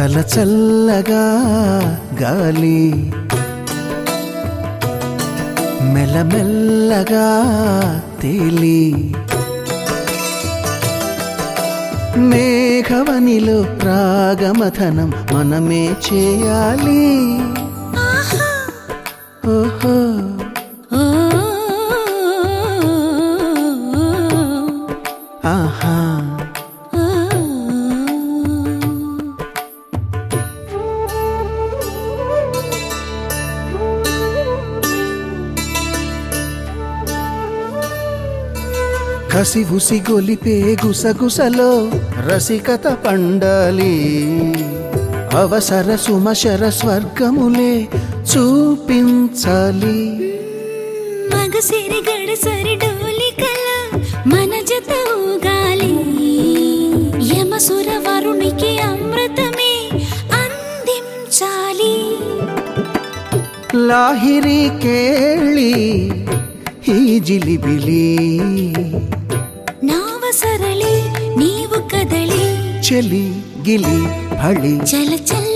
చల చల్లగా గాలి మెల్లమెల్లగా తేలి మేఘవనిలో రాగమథనం మనమే చేయాలి ఓహో ఓ ఆహా కసి ఉసి గొలిపే గుసగుసలో రసికత పండాలి అవసర సుమశర స్వర్గములే చూపించాలి మగసిరి గడసరి డోలికల మన జత ఊగాలి యమసుర వరునికి అమృతమే అందించాలి లాహిరి కేళి ఈ జిలిబిలి నావ సరళి నీవు కదలి చెలి గిలి ఫళి చల చల